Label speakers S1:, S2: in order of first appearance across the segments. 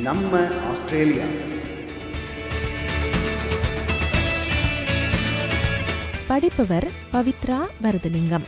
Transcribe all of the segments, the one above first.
S1: நம்ம ஆஸ்திரேலியா
S2: படிப்பவர் Pavithra Varathalingam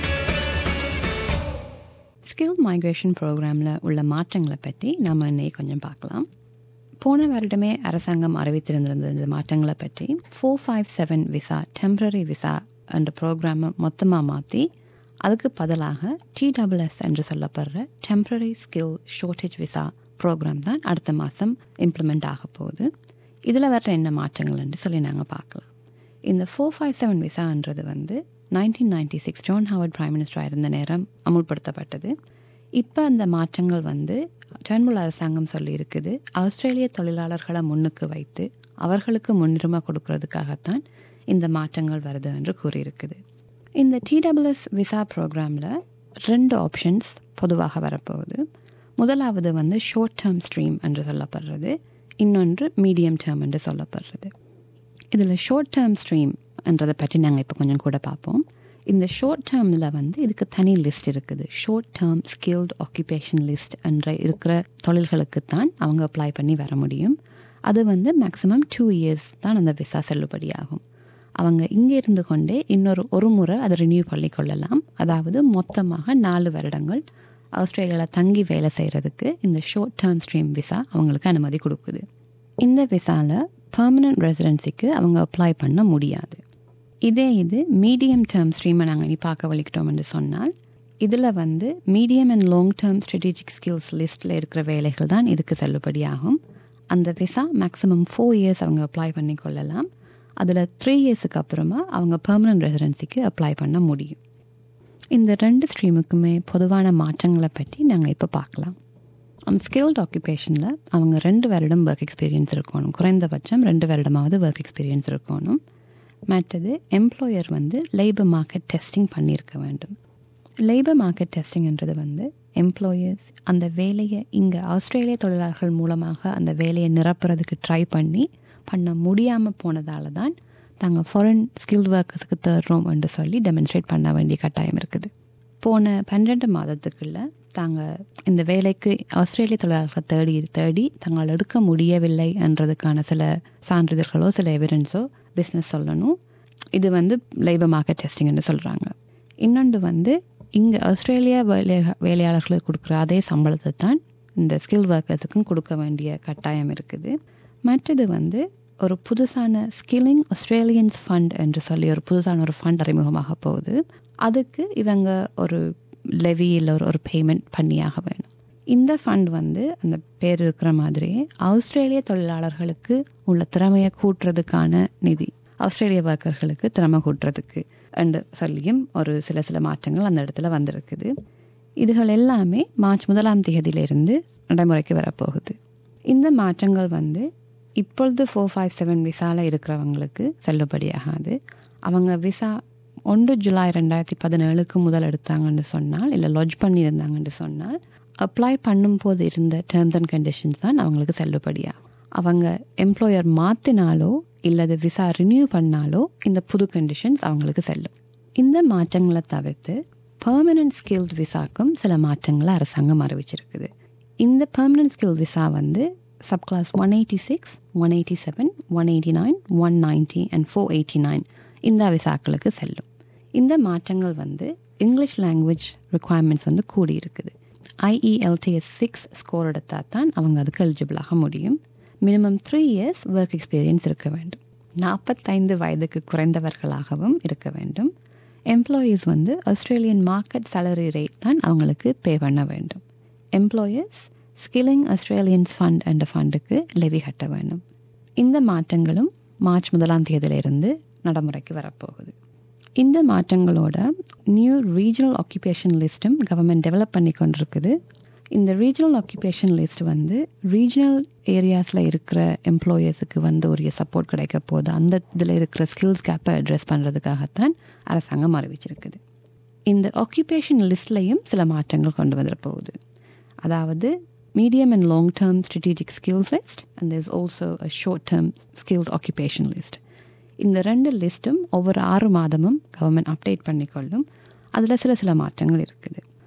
S3: skill migration ப்ரோக்ராமில் உள்ள மாற்றங்களை பற்றி நாம் இன்னைக்கு கொஞ்சம் பார்க்கலாம் போன வருடமே அரசாங்கம் அறிவித்திருந்திருந்த இந்த மாற்றங்களை பற்றி four five seven visa temporary visa என்ற ப்ரோக்ராமை மொத்தமாக மாற்றி அதுக்கு பதிலாக டிடபிள்எஸ் என்று சொல்லப்படுற temporary skill shortage visa program தான் அடுத்த மாதம் இம்ப்ளிமெண்ட் ஆக போகுது இதில் வர்ற என்ன மாற்றங்கள் என்று சொல்லி நாங்கள் பார்க்கலாம் இந்த ஃபோர் ஃபைவ் செவன் விசான்றது வந்து nineteen ninety six John Howard prime மினிஸ்டராக இருந்த நேரம் அமுல்படுத்தப்பட்டது இப்போ அந்த மாற்றங்கள் வந்து டர்ன்புல் அரசாங்கம் சொல்லி இருக்குது ஆஸ்திரேலிய தொழிலாளர்களை முன்னுக்கு வைத்து அவர்களுக்கு முன்னுரிமை கொடுக்கறதுக்காகத்தான் இந்த மாற்றங்கள் வருது என்று கூறியிருக்குது இந்த டிடபிள்எஸ் விசா ப்ரோக்ராமில் ரெண்டு ஆப்ஷன்ஸ் பொதுவாக வரப்போகுது முதலாவது வந்து ஷார்ட் டேர்ம் ஸ்ட்ரீம் என்று சொல்லப்படுறது இன்னொன்று மீடியம் டேர்ம் என்று சொல்லப்படுறது இதில் ஷார்ட் டேர்ம் ஸ்ட்ரீம் என்றதை பற்றி நாங்கள் இப்போ கொஞ்சம் கூட பார்ப்போம் இந்த ஷார்ட் டேர்மில் வந்து இதுக்கு தனி லிஸ்ட் இருக்குது short term skilled occupation list என்ற இருக்கிற தொழில்களுக்கு தான் அவங்க அப்ளை பண்ணி வர முடியும் அது வந்து மேக்ஸிமம் டூ இயர்ஸ் தான் அந்த விசா செல்லுபடியாகும் அவங்க இங்கே இருந்து கொண்டே இன்னொரு ஒரு முறை அதை ரினியூ பண்ணி கொள்ளலாம் அதாவது மொத்தமாக நாலு வருடங்கள் ஆஸ்திரேலியாவில் தங்கி வேலை செய்கிறதுக்கு இந்த ஷார்ட் டேர்ம் ஸ்ட்ரீம் விசா அவங்களுக்கு அனுமதி கொடுக்குது இந்த விசாவில் பர்மனன்ட் ரெசிடென்சிக்கு அவங்க அப்ளை பண்ண முடியாது இதே இது மீடியம் டேர்ம் ஸ்ட்ரீமை நாங்கள் இனி பார்க்க வலிக்கிட்டோம் என்று சொன்னால் இதில் வந்து medium and long term strategic skills லிஸ்ட்டில் இருக்கிற வேலைகள் தான் இதுக்கு செல்லுபடியாகும் அந்த விசா மேக்ஸிமம் ஃபோர் இயர்ஸ் அவங்க அப்ளை பண்ணி கொள்ளலாம் அதில் த்ரீ இயர்ஸுக்கு அப்புறமா அவங்க பெர்மனன்ட் ரெசிடென்சிக்கு அப்ளை பண்ண முடியும் இந்த ரெண்டு ஸ்ட்ரீமுக்குமே பொதுவான மாற்றங்களை பற்றி நாங்கள் இப்போ பார்க்கலாம் அந்த ஸ்கில்ட் ஆக்குபேஷனில் அவங்க ரெண்டு வருடம் ஒர்க் எக்ஸ்பீரியன்ஸ் இருக்கணும் குறைந்தபட்சம் ரெண்டு வருடமாவது ஒர்க் எக்ஸ்பீரியன்ஸ் இருக்கணும் மற்றது எம்ப்ளாயர் வந்து லேபர் மார்க்கெட் டெஸ்டிங் பண்ணியிருக்க வேண்டும் லேபர் மார்க்கெட் டெஸ்டிங்ன்றது வந்து எம்ப்ளாயர்ஸ் அந்த வேலையை இங்கே ஆஸ்திரேலிய தொழிலாளர்கள் மூலமாக அந்த வேலையை நிரப்புறதுக்கு ட்ரை பண்ணி பண்ண முடியாமல் போனதால தான் தாங்கள் ஃபாரின் ஸ்கில்ட் ஒர்க்கர்ஸுக்கு தேடுறோம் என்று சொல்லி டெமான்ஸ்ட்ரேட் பண்ண வேண்டிய கட்டாயம் இருக்குது போன பன்னெண்டு மாதத்துக்குள்ள தாங்கள் இந்த வேலைக்கு ஆஸ்திரேலிய தொழிலாளர்களை தேடி தேடி தங்களால் எடுக்க முடியவில்லை என்றதுக்கான சில சான்றிதழ்களோ சில எவிடன்ஸோ பிஸ்னஸ் சொல்லணும் இது வந்து லேபர் மார்க்கெட் டெஸ்டிங்னு சொல்கிறாங்க இன்னொன்று வந்து இங்கே ஆஸ்திரேலியா வேலை வேலையாளர்களுக்கு கொடுக்குற அதே சம்பளத்தை தான் இந்த ஸ்கில் ஒர்க்கர்ஸுக்கும் கொடுக்க வேண்டிய கட்டாயம் இருக்குது மற்றது வந்து ஒரு புதுசான ஸ்கில்லிங் ஆஸ்திரேலியன்ஸ் ஃபண்ட் என்று சொல்லி ஒரு புதுசான ஒரு ஃபண்ட் அறிமுகமாக போகுது அதுக்கு இவங்க ஒரு லெவி இல்லை ஒரு ஒரு பேமெண்ட் பண்ணியாக வேணும் இந்த ஃபண்ட் வந்து அந்த பேர் இருக்கிற மாதிரி ஆஸ்திரேலிய தொழிலாளர்களுக்கு உள்ள திறமையை கூட்டுறதுக்கான நிதி ஆஸ்திரேலிய ஒர்க்கர்களுக்கு திறமை கூட்டுறதுக்கு என்று சொல்லியும் ஒரு சில சில மாற்றங்கள் அந்த இடத்துல வந்திருக்குது இதுகள் எல்லாமே மார்ச் முதலாம் தேதியிலிருந்து நடைமுறைக்கு வரப்போகுது இந்த மாற்றங்கள் வந்து இப்பொழுது ஃபோர் ஃபைவ் செவன் விசாவில் இருக்கிறவங்களுக்கு செல்லுபடியாகாது அவங்க விசா ஒன்று ஜூலை ரெண்டாயிரத்தி பதினேழுக்கு முதல் எடுத்தாங்கன்னு சொன்னால் இல்லை லாட்ஜ் பண்ணியிருந்தாங்கன்னு சொன்னால் அப்ளை பண்ணும்போது இருந்த டேர்ம்ஸ் அண்ட் கண்டிஷன்ஸ் தான் அவங்களுக்கு செல்லுபடியாகும் அவங்க எம்ப்ளாயர் மாற்றினாலோ இல்லது விசா ரினியூ பண்ணாலோ இந்த புது கண்டிஷன்ஸ் அவங்களுக்கு செல்லும் இந்த மாற்றங்களை தவிர்த்து பெர்மனன்ட் ஸ்கில்ட் விசாக்கும் சில மாற்றங்களை அரசாங்கம் அறிவிச்சிருக்குது இந்த பெர்மனன்ட் ஸ்கில் விசா வந்து subclass one eighty six one eighty seven one eighty nine one ninety and four eighty nine இந்த விசாக்களுக்கு செல்லும் இந்த மாற்றங்கள் வந்து இங்கிலீஷ் லாங்குவேஜ் ரிக்குவயர்மெண்ட்ஸ் வந்து கூடி இருக்குது ஐஇஎல்டிஎஸ் சிக்ஸ் ஸ்கோர் எடுத்தால் தான் அவங்க அதுக்கு எலிஜிபிளாக முடியும் minimum three years work experience இருக்க வேண்டும் நாற்பத்தைந்து வயதுக்கு குறைந்தவர்களாகவும் இருக்க வேண்டும் எம்ப்ளாயீஸ் வந்து ஆஸ்திரேலியன் மார்க்கெட் சேலரி ரேட் தான் அவங்களுக்கு பே பண்ண வேண்டும் எம்ப்ளாயர்ஸ் ஸ்கில்லிங் ஆஸ்திரேலியன்ஸ் ஃபண்ட் என்ற ஃபண்டுக்கு லெவி கட்ட வேண்டும் இந்த மாற்றங்களும் மார்ச் முதலாம் தேதியிலிருந்து நடைமுறைக்கு வரப்போகுது இந்த மாற்றங்களோட நியூ ரீஜனல் ஆக்குபேஷன் லிஸ்ட்டும் கவர்மெண்ட் டெவலப் பண்ணி கொண்டிருக்குது இந்த ரீஜனல் ஆக்குபேஷன் லிஸ்ட் வந்து ரீஜனல் ஏரியாஸில் இருக்கிற எம்ப்ளாயர்ஸுக்கு வந்து ஒரு சப்போர்ட் கிடைக்க போகுது அந்த இதில் இருக்கிற ஸ்கில்ஸ் கேப்பை அட்ரஸ் பண்ணுறதுக்காகத்தான் அரசாங்கம் அறிவிச்சிருக்குது இந்த ஆக்குபேஷன் லிஸ்ட்லையும் சில மாற்றங்கள் கொண்டு வந்துட போகுது அதாவது medium and long term strategic skills list, and there's also a short term skilled occupation list. இந்த ரெண்டு லிஸ்ட்டும் ஒவ்வொரு ஆறு மாதமும் கவர்மெண்ட் அப்டேட் பண்ணிக்கொள்ளும் அதில் சில சில மாற்றங்கள் இருக்குது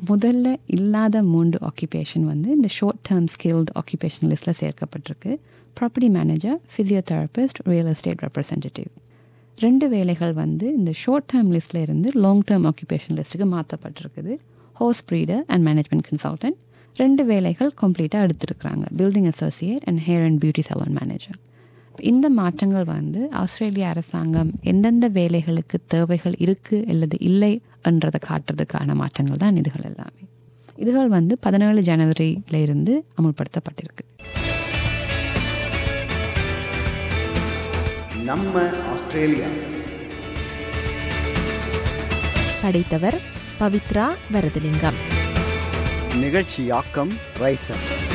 S3: முதல்ல இல்லாத மூன்று ஆக்குபேஷன் வந்து இந்த ஷார்ட் டேர்ம் ஸ்கில்டு ஆக்குபேஷன் லிஸ்ட்டில் சேர்க்கப்பட்டிருக்கு property manager physiotherapist real estate representative ரெண்டு வேலைகள் வந்து இந்த ஷார்ட் டேர்ம் லிஸ்ட்டில் இருந்து லாங் டேர்ம் ஆக்குபேஷன் லிஸ்ட்டுக்கு மாற்றப்பட்டிருக்குது horse breeder and management consultant ரெண்டு வேலைகள் கம்ப்ளீட்டாக எடுத்திருக்கிறாங்க building associate and hair and beauty salon manager இந்த மாற்றங்கள் வந்து ஆஸ்திரேலிய அரசாங்கம் எந்தெந்த வேலைகளுக்கு தேவைகள் இருக்கு அல்லது இல்லை என்றதை காட்டுறதுக்கான மாற்றங்கள் தான் இதுகள் எல்லாமே இதுகள் வந்து பதினேழு ஜனவரியில இருந்து அமுல்படுத்தப்பட்டிருக்கு
S1: நம்ம ஆஸ்திரேலியா
S2: படைத்தவர் பவித்ரா வரதலிங்கம்
S1: நிகழ்ச்சியாக்கம் ரைசர்